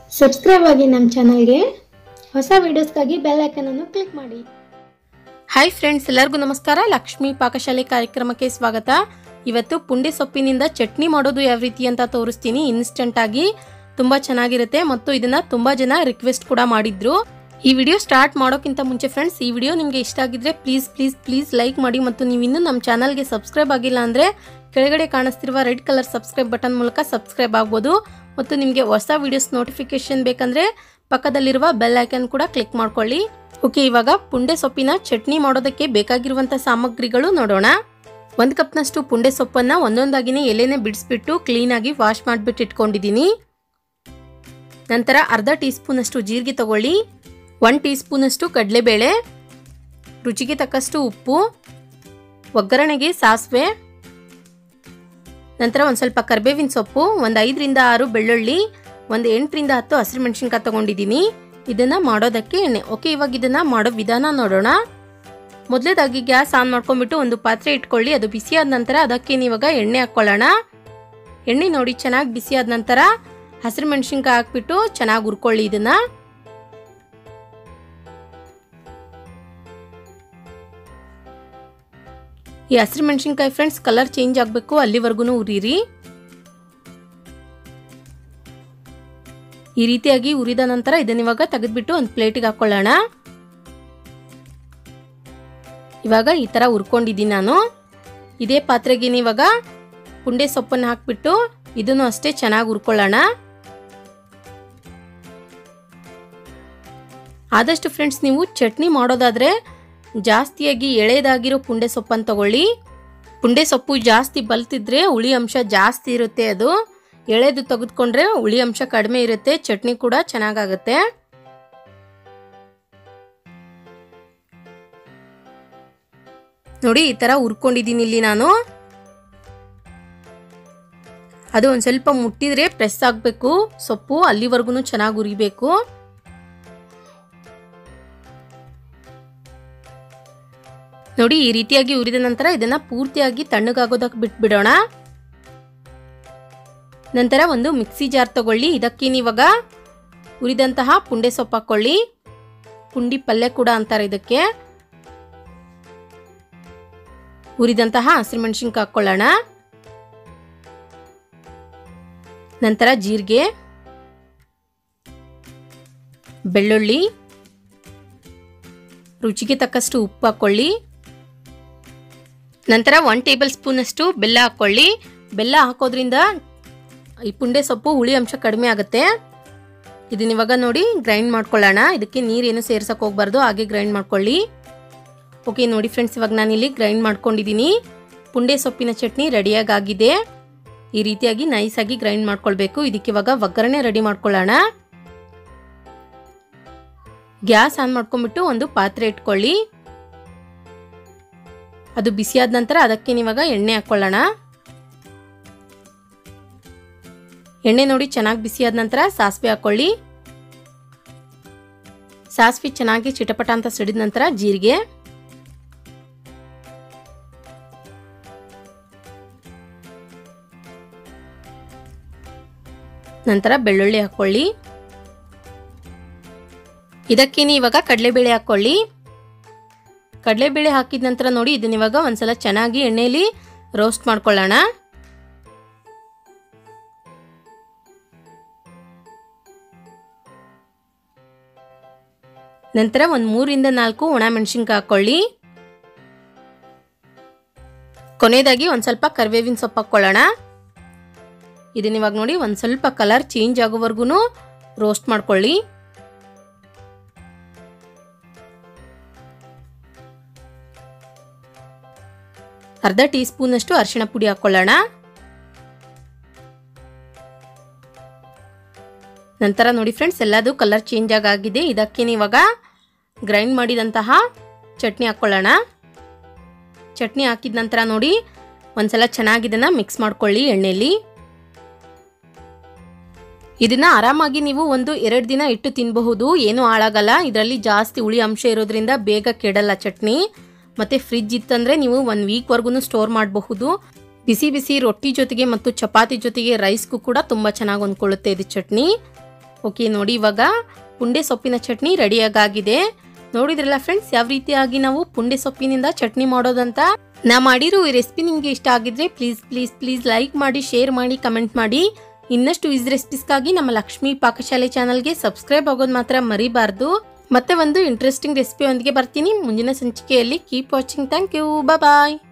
subscribe ಆಗಿ ನಮ್ಮ ಚಾನಲ್ಗೆ ಹೊಸ ವಿಡಿಯೋಸ್ಗಾಗಿ ಬೆಲ್ ಐಕನನ್ನು ಕ್ಲಿಕ್ ಮಾಡಿ ಹಾಯ್ ಫ್ರೆಂಡ್ಸ್ ಎಲ್ಲರಿಗೂ ನಮಸ್ಕಾರ ಲಕ್ಷ್ಮಿ ಪಾಕಶಾಲೆ ಕಾರ್ಯಕ್ರಮಕ್ಕೆ ಸ್ವಾಗತ ಇವತ್ತು ಪುಂಡಿ ಸೊಪ್ಪಿನಿಂದ ಚಟ್ನಿ ಮಾಡೋದು ಯಾವ ರೀತಿ ಅಂತ ತೋರಿಸ್ತೀನಿ ಇನ್ಸ್ಟೆಂಟ್ ಆಗಿ ತುಂಬ ಚೆನ್ನಾಗಿರುತ್ತೆ ಮತ್ತು ಇದನ್ನ ತುಂಬ ಜನ ರಿಕ್ವೆಸ್ಟ್ ಕೂಡ ಮಾಡಿದ್ರು ಈ ವಿಡಿಯೋ ಸ್ಟಾರ್ಟ್ ಮಾಡೋಕ್ಕಿಂತ ಮುಂಚೆ ಫ್ರೆಂಡ್ಸ್ ಈ ವಿಡಿಯೋ ನಿಮಗೆ ಇಷ್ಟ ಆಗಿದ್ರೆ ಪ್ಲೀಸ್ ಪ್ಲೀಸ್ ಪ್ಲೀಸ್ ಲೈಕ್ ಮಾಡಿ ಮತ್ತು ನೀವು ಇನ್ನೂ ನಮ್ಮ ಚಾನಲ್ಗೆ ಸಬ್ಸ್ಕ್ರೈಬ್ ಆಗಿಲ್ಲ ಅಂದರೆ ಕೆಳಗಡೆ ಕಾಣಿಸ್ತಿರುವ ರೆಡ್ ಕಲರ್ ಸಬ್ಸ್ಕ್ರೈಬ್ ಬಟನ್ ಮೂಲಕ ಸಬ್ಸ್ಕ್ರೈಬ್ ಆಗ್ಬೋದು ಮತ್ತು ನಿಮಗೆ ಹೊಸ ವಿಡಿಯೋಸ್ ನೋಟಿಫಿಕೇಶನ್ ಬೇಕಂದ್ರೆ ಪಕ್ಕದಲ್ಲಿರುವ ಬೆಲ್ ಐಕನ್ ಕೂಡ ಕ್ಲಿಕ್ ಮಾಡ್ಕೊಳ್ಳಿ ಓಕೆ ಇವಾಗ ಪುಂಡೆ ಸೊಪ್ಪಿನ ಚಟ್ನಿ ಮಾಡೋದಕ್ಕೆ ಬೇಕಾಗಿರುವಂಥ ಸಾಮಗ್ರಿಗಳು ನೋಡೋಣ ಒಂದು ಕಪ್ನಷ್ಟು ಪುಂಡೆ ಸೊಪ್ಪನ್ನು ಒಂದೊಂದಾಗಿನೇ ಎಲೆನೇ ಬಿಡಿಸ್ಬಿಟ್ಟು ಕ್ಲೀನಾಗಿ ವಾಶ್ ಮಾಡಿಬಿಟ್ಟು ಇಟ್ಕೊಂಡಿದ್ದೀನಿ ನಂತರ ಅರ್ಧ ಟೀ ಸ್ಪೂನಷ್ಟು ಜೀರಿಗೆ ತಗೊಳ್ಳಿ ಒನ್ ಟೀ ಸ್ಪೂನಷ್ಟು ಕಡಲೆಬೇಳೆ ರುಚಿಗೆ ತಕ್ಕಷ್ಟು ಉಪ್ಪು ಒಗ್ಗರಣೆಗೆ ಸಾಸಿವೆ ನಂತರ ಒಂದು ಸ್ವಲ್ಪ ಕರ್ಬೇವಿನ ಸೊಪ್ಪು ಒಂದು ಐದರಿಂದ ಆರು ಬೆಳ್ಳುಳ್ಳಿ ಒಂದು ಎಂಟರಿಂದ ಹತ್ತು ಹಸಿರು ಮೆಣಸಿನ್ಕಾಯಿ ತಗೊಂಡಿದ್ದೀನಿ ಇದನ್ನ ಮಾಡೋದಕ್ಕೆ ಎಣ್ಣೆ ಓಕೆ ಇವಾಗ ಇದನ್ನ ಮಾಡೋ ವಿಧಾನ ನೋಡೋಣ ಮೊದಲೇದಾಗಿ ಗ್ಯಾಸ್ ಆನ್ ಮಾಡ್ಕೊಂಡ್ಬಿಟ್ಟು ಒಂದು ಪಾತ್ರೆ ಇಟ್ಕೊಳ್ಳಿ ಅದು ಬಿಸಿ ಆದ ನಂತರ ಅದಕ್ಕೆ ಇವಾಗ ಎಣ್ಣೆ ಹಾಕ್ಕೊಳ್ಳೋಣ ಎಣ್ಣೆ ನೋಡಿ ಚೆನ್ನಾಗಿ ಬಿಸಿ ಆದ ನಂತರ ಹಸಿರು ಮೆಣಸಿನ್ಕಾಯಿ ಹಾಕ್ಬಿಟ್ಟು ಚೆನ್ನಾಗಿ ಹುರ್ಕೊಳ್ಳಿ ಇದನ್ನ ಈ ಹಸಿರು ಮೆಣಸಿನ್ಕಾಯಿ ಫ್ರೆಂಡ್ಸ್ ಕಲರ್ ಚೇಂಜ್ ಆಗಬೇಕು ಅಲ್ಲಿವರೆಗೂ ಉರಿರಿ ಈ ರೀತಿಯಾಗಿ ಉರಿದ ನಂತರ ಇದನ್ನ ಇವಾಗ ತೆಗೆದ್ಬಿಟ್ಟು ಒಂದು ಪ್ಲೇಟಿಗೆ ಹಾಕೊಳ್ಳೋಣ ಇವಾಗ ಈ ಥರ ಹುರ್ಕೊಂಡಿದ್ದೀನಿ ನಾನು ಇದೇ ಪಾತ್ರೆಗೆ ಇವಾಗ ಪುಂಡೆ ಸೊಪ್ಪನ್ನು ಹಾಕ್ಬಿಟ್ಟು ಇದನ್ನು ಅಷ್ಟೇ ಚೆನ್ನಾಗಿ ಹುರ್ಕೊಳ್ಳೋಣ ಆದಷ್ಟು ಫ್ರೆಂಡ್ಸ್ ನೀವು ಚಟ್ನಿ ಮಾಡೋದಾದ್ರೆ ಜಾಸ್ತಿಯಾಗಿ ಎಳೆದಾಗಿರೋ ಪುಂಡೆ ಸೊಪ್ಪನ್ನು ತಗೊಳ್ಳಿ ಪುಂಡೆ ಸೊಪ್ಪು ಜಾಸ್ತಿ ಬಲ್ತಿದ್ರೆ ಹುಳಿ ಅಂಶ ಜಾಸ್ತಿ ಇರುತ್ತೆ ಅದು ಎಳೆದು ತೆಗೆದುಕೊಂಡ್ರೆ ಹುಳಿ ಅಂಶ ಕಡಿಮೆ ಇರುತ್ತೆ ಚಟ್ನಿ ಕೂಡ ಚೆನ್ನಾಗಾಗುತ್ತೆ ನೋಡಿ ಈ ತರ ಹುರ್ಕೊಂಡಿದ್ದೀನಿ ಇಲ್ಲಿ ನಾನು ಅದು ಒಂದು ಸ್ವಲ್ಪ ಮುಟ್ಟಿದ್ರೆ ಪ್ರೆಸ್ ಆಗಬೇಕು ಸೊಪ್ಪು ಅಲ್ಲಿವರೆಗೂ ಚೆನ್ನಾಗಿ ಉರಿಬೇಕು ನೋಡಿ ಈ ರೀತಿಯಾಗಿ ಉರಿದ ನಂತರ ಇದನ್ನ ಪೂರ್ತಿಯಾಗಿ ತಣ್ಣಗಾಗೋದಕ್ಕೆ ಬಿಟ್ಬಿಡೋಣ ನಂತರ ಒಂದು ಮಿಕ್ಸಿ ಜಾರ್ ತಗೊಳ್ಳಿ ಇದಕ್ಕೆ ನೀವಾಗ ಉರಿದಂತಹ ಪುಂಡೆ ಸೊಪ್ಪು ಹಾಕೊಳ್ಳಿ ಪುಂಡಿ ಪಲ್ಯ ಕೂಡ ಅಂತಾರೆ ಇದಕ್ಕೆ ಉರಿದಂತಹ ಹಸಿರುಮೆಣಸಿನ್ಕಾಯಿ ಹಾಕೊಳ್ಳೋಣ ನಂತರ ಜೀರಿಗೆ ಬೆಳ್ಳುಳ್ಳಿ ರುಚಿಗೆ ತಕ್ಕಷ್ಟು ಉಪ್ಪು ಹಾಕೊಳ್ಳಿ ನಂತರ ಒನ್ ಟೇಬಲ್ ಸ್ಪೂನ್ ಅಷ್ಟು ಬೆಲ್ಲ ಹಾಕೊಳ್ಳಿ ಬೆಲ್ಲ ಹಾಕೋದ್ರಿಂದ ಈ ಪುಂಡೆ ಸೊಪ್ಪು ಹುಳಿ ಅಂಶ ಕಡಿಮೆ ಆಗುತ್ತೆ ಇದನ್ನ ಇವಾಗ ನೋಡಿ ಗ್ರೈಂಡ್ ಮಾಡ್ಕೊಳ್ಳೋಣ ಇದಕ್ಕೆ ನೀರೇನು ಸೇರ್ಸಕ್ಕೆ ಹೋಗ್ಬಾರ್ದು ಹಾಗೆ ಗ್ರೈಂಡ್ ಮಾಡ್ಕೊಳ್ಳಿ ಓಕೆ ನೋಡಿ ಫ್ರೆಂಡ್ಸ್ ಇವಾಗ ನಾನಿಲ್ಲಿ ಗ್ರೈಂಡ್ ಮಾಡ್ಕೊಂಡಿದ್ದೀನಿ ಪುಂಡೆ ಸೊಪ್ಪಿನ ಚಟ್ನಿ ರೆಡಿಯಾಗಿ ಆಗಿದೆ ಈ ರೀತಿಯಾಗಿ ನೈಸಾಗಿ ಗ್ರೈಂಡ್ ಮಾಡ್ಕೊಳ್ಬೇಕು ಇದಕ್ಕೆ ಇವಾಗ ಒಗ್ಗರಣೆ ರೆಡಿ ಮಾಡ್ಕೊಳ್ಳೋಣ ಗ್ಯಾಸ್ ಆನ್ ಮಾಡ್ಕೊಂಡ್ಬಿಟ್ಟು ಒಂದು ಪಾತ್ರೆ ಇಟ್ಕೊಳ್ಳಿ ಅದು ಬಿಸಿಯಾದ ನಂತರ ಅದಕ್ಕೆ ನೀವಾಗ ಎಣ್ಣೆ ಹಾಕ್ಕೊಳ್ಳೋಣ ಎಣ್ಣೆ ನೋಡಿ ಚೆನ್ನಾಗಿ ಬಿಸಿಯಾದ ನಂತರ ಸಾಸಿವೆ ಹಾಕೊಳ್ಳಿ ಸಾಸಿವೆ ಚೆನ್ನಾಗಿ ಚಿಟಪಟ ಅಂತ ಸಿಡಿದ ನಂತರ ಜೀರಿಗೆ ನಂತರ ಬೆಳ್ಳುಳ್ಳಿ ಹಾಕೊಳ್ಳಿ ಇದಕ್ಕೇನೆ ಇವಾಗ ಕಡಲೆಬೇಳೆ ಹಾಕೊಳ್ಳಿ ಕಡಲೆಬೇಳೆ ಹಾಕಿದ ನಂತರ ನೋಡಿ ಇದನ್ನ ಇವಾಗ ಒಂದ್ಸಲ ಚೆನ್ನಾಗಿ ಎಣ್ಣೆಯಲ್ಲಿ ರೋಸ್ಟ್ ಮಾಡ್ಕೊಳ್ಳೋಣ ನಂತರ ಒಂದು ಮೂರಿಂದ ನಾಲ್ಕು ಒಣ ಮೆಣಸಿನ್ಕಾಯಿ ಹಾಕೊಳ್ಳಿ ಕೊನೆಯದಾಗಿ ಒಂದು ಸ್ವಲ್ಪ ಕರಿಬೇವಿನ ಸೊಪ್ಪು ಹಾಕ್ಕೊಳ್ಳೋಣ ಇದನ್ನ ಇವಾಗ ನೋಡಿ ಒಂದು ಸ್ವಲ್ಪ ಕಲರ್ ಚೇಂಜ್ ಆಗೋವರೆಗೂ ರೋಸ್ಟ್ ಮಾಡ್ಕೊಳ್ಳಿ ಅರ್ಧ ಟೀ ಸ್ಪೂನಷ್ಟು ಅರಿಶಿಣ ಪುಡಿ ಹಾಕ್ಕೊಳ್ಳೋಣ ನಂತರ ನೋಡಿ ಫ್ರೆಂಡ್ಸ್ ಎಲ್ಲದು ಕಲರ್ ಚೇಂಜ್ ಆಗಿದೆ ಇದಕ್ಕೆ ಇವಾಗ ಗ್ರೈಂಡ್ ಮಾಡಿದಂತಹ ಚಟ್ನಿ ಹಾಕ್ಕೊಳ್ಳೋಣ ಚಟ್ನಿ ಹಾಕಿದ ನಂತರ ನೋಡಿ ಒಂದ್ಸಲ ಚೆನ್ನಾಗಿ ಇದನ್ನ ಮಿಕ್ಸ್ ಮಾಡ್ಕೊಳ್ಳಿ ಎಣ್ಣೆಯಲ್ಲಿ ಇದನ್ನ ಆರಾಮಾಗಿ ನೀವು ಒಂದು ಎರಡು ದಿನ ಇಟ್ಟು ತಿನ್ನಬಹುದು ಏನೂ ಹಾಳಾಗಲ್ಲ ಇದರಲ್ಲಿ ಜಾಸ್ತಿ ಹುಳಿ ಅಂಶ ಇರೋದ್ರಿಂದ ಬೇಗ ಕೆಡಲ್ಲ ಚಟ್ನಿ ಮತ್ತೆ ಫ್ರಿಜ್ ಇತ್ತಂದ್ರೆ ನೀವು ಒನ್ ವೀಕ್ವರೆಗೂ ಸ್ಟೋರ್ ಮಾಡಬಹುದು ಬಿಸಿ ಬಿಸಿ ರೊಟ್ಟಿ ಜೊತೆಗೆ ಮತ್ತು ಚಪಾತಿ ಜೊತೆಗೆ ರೈಸ್ಗೂ ಕೂಡ ತುಂಬ ಚೆನ್ನಾಗಿ ಹೊಂದ್ಕೊಳ್ಳುತ್ತೆ ಇದು ಚಟ್ನಿ ಓಕೆ ನೋಡಿ ಇವಾಗ ಪುಂಡೆ ಸೊಪ್ಪಿನ ಚಟ್ನಿ ರೆಡಿಯಾಗಿದೆ ನೋಡಿದ್ರಲ್ಲ ಫ್ರೆಂಡ್ಸ್ ಯಾವ ರೀತಿಯಾಗಿ ನಾವು ಪುಂಡೆ ಸೊಪ್ಪಿನಿಂದ ಚಟ್ನಿ ಮಾಡೋದಂತ ನಾ ಮಾಡಿರೋ ಈ ರೆಸಿಪಿ ನಿಮಗೆ ಇಷ್ಟ ಆಗಿದ್ರೆ ಪ್ಲೀಸ್ ಪ್ಲೀಸ್ ಪ್ಲೀಸ್ ಲೈಕ್ ಮಾಡಿ ಶೇರ್ ಮಾಡಿ ಕಮೆಂಟ್ ಮಾಡಿ ಇನ್ನಷ್ಟು ಈಸ್ ರೆಸಿಪೀಸ್ಗಾಗಿ ನಮ್ಮ ಲಕ್ಷ್ಮೀ ಪಾಕಶಾಲೆ ಚಾನಲ್ಗೆ ಸಬ್ಸ್ಕ್ರೈಬ್ ಆಗೋದು ಮಾತ್ರ ಮರಿಬಾರ್ದು ಮತ್ತೆ ಒಂದು ಇಂಟ್ರೆಸ್ಟಿಂಗ್ ರೆಸಿಪಿ ಒಂದಿಗೆ ಬರ್ತೀನಿ ಮುಂದಿನ ಸಂಚಿಕೆಯಲ್ಲಿ keep watching thank you bye